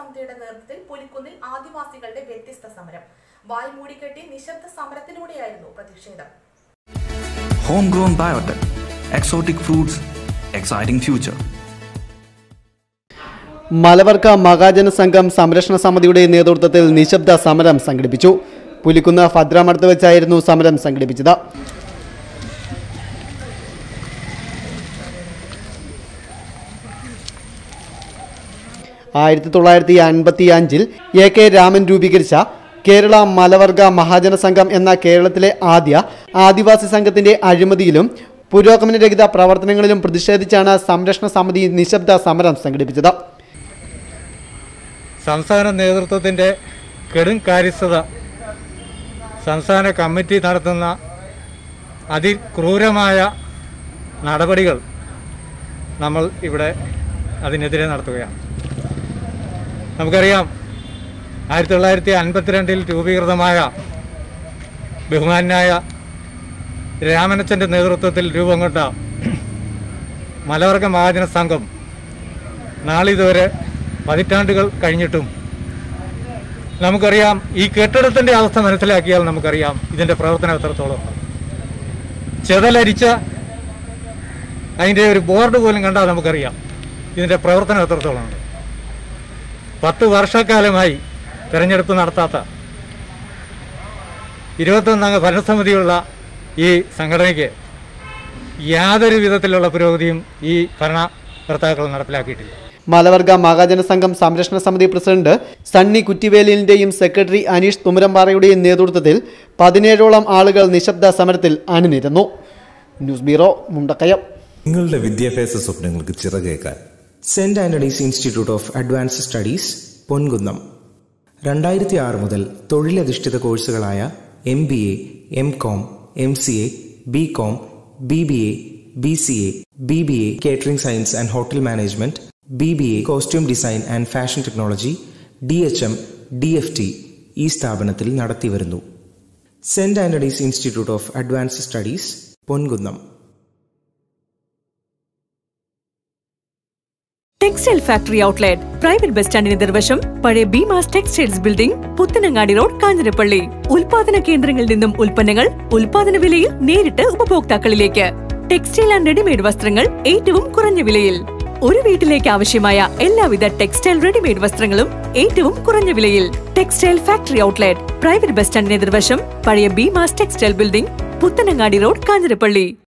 സമിതിയുടെ നേതൃത്വത്തിൽ പുലിക്കുന്നിൽ ആദിവാസികളുടെ വ്യത്യസ്ത സമരം വായ് മൂടിക്കെട്ടി നിശബ്ദ സമരത്തിലൂടെയായിരുന്നു പ്രതിഷേധം Homegrown biotech, exotic fruits, exciting future. മലവർക്ക Mahajana സംഘം സംരക്ഷണ സമിതിയുടെ നേതൃത്വത്തിൽ നിശബ്ദ സമരം സംഘടിപ്പിച്ചു പുലിക്കുന്ന് ഭദ്രാമടുത്ത് വെച്ചായിരുന്നു സമരം സംഘടിപ്പിച്ചത് ആയിരത്തി തൊള്ളായിരത്തി അൻപത്തി അഞ്ചിൽ എ കെ രാമൻ രൂപീകരിച്ച കേരള മലവർഗ മഹാജന സംഘം എന്ന കേരളത്തിലെ ആദ്യ ആദിവാസി സംഘത്തിന്റെ അഴിമതിയിലും പുരോഗമനരഹിത പ്രവർത്തനങ്ങളിലും പ്രതിഷേധിച്ചാണ് സംരക്ഷണ സമിതി നിശബ്ദ സമരം സംഘടിപ്പിച്ചത് സംസ്ഥാന നേതൃത്വത്തിൻ്റെ കെടും കാര്യസ്ഥത സംസ്ഥാന കമ്മിറ്റി നടത്തുന്ന അതിക്രൂരമായ നടപടികൾ നമ്മൾ ഇവിടെ അതിനെതിരെ നടത്തുകയാണ് നമുക്കറിയാം ആയിരത്തി തൊള്ളായിരത്തി അൻപത്തിരണ്ടിൽ രൂപീകൃതമായ ബഹുമാനായ രാമനച്ചൻ്റെ നേതൃത്വത്തിൽ രൂപം കൊണ്ട മലവർഗ മഹാജന സംഘം നാളിതുവരെ പതിറ്റാണ്ടുകൾ കഴിഞ്ഞിട്ടും നമുക്കറിയാം ഈ കെട്ടിടത്തിൻ്റെ അവസ്ഥ മനസ്സിലാക്കിയാൽ നമുക്കറിയാം ഇതിൻ്റെ പ്രവർത്തനം എത്രത്തോളം ചെതലരിച്ച അതിൻ്റെ ഒരു ബോർഡ് പോലും കണ്ടാൽ നമുക്കറിയാം ഇതിൻ്റെ പ്രവർത്തനം എത്രത്തോളമാണ് പത്ത് വർഷക്കാലമായി തിരഞ്ഞെടുപ്പ് നടത്താത്ത ഇരുപത്തൊന്നംഗ ഭരണസമിതിയുള്ള ഈ സംഘടനയ്ക്ക് യാതൊരു വിധത്തിലുള്ള പുരോഗതിയും ഈ ഭരണകർത്താക്കൾ നടപ്പിലാക്കിയിട്ടില്ല മലവർഗ മഹാജന സംഘം സംരക്ഷണ സമിതി പ്രസിഡന്റ് സണ്ണി കുറ്റിവേലിന്റെയും സെക്രട്ടറി അനീഷ് തുമരമ്പാറയുടെയും നേതൃത്വത്തിൽ പതിനേഴോളം ആളുകൾ നിശബ്ദ സമരത്തിൽ അണിനിരന്നു ന്യൂസ് ബ്യൂറോ മുണ്ടക്കയം നിങ്ങളുടെ വിദ്യാഭ്യാസ സ്വപ്നങ്ങൾക്ക് ചിറകേക്കാൻ Saint Antony's institute of advanced studies Ponkunnam രണ്ടായിരത്തി ആറ് മുതൽ തൊഴിലധിഷ്ഠിത കോഴ്സുകളായ M B A M Com M C A B Com B B A B C A B B A catering science and hotel management B B A costume design and fashion technology D H M D F T ഈ സ്ഥാപനത്തിൽ നടത്തിവരുന്നു Saint Antony's institute of advanced studies Ponkunnam textile factory outlet private bus സ്റ്റാൻഡിന് നിർവശം പഴയ Beemas textiles building Puthanangadi road Kanjirappally ഉൽപാദന കേന്ദ്രങ്ങളിൽ നിന്നും ഉൽപ്പന്നങ്ങൾ ഉൽപാദന വിലയിൽ നേരിട്ട് ഉപഭോക്താക്കളിലേക്ക് ടെക്സ്റ്റൈൽ ആൻഡ് റെഡിമെയ്ഡ് വസ്ത്രങ്ങൾ ഏറ്റവും കുറഞ്ഞ വിലയിൽ ഒരു വീട്ടിലേക്ക് ആവശ്യമായ എല്ലാവിധ ടെക്സ്റ്റൈൽ റെഡിമെയ്ഡ് വസ്ത്രങ്ങളും ഏറ്റവും കുറഞ്ഞ വിലയിൽ textile factory outlet private bus സ്റ്റാൻഡിന് എതിർവശം പഴയ Beemas textile building Puthanangadi road Kanjirappally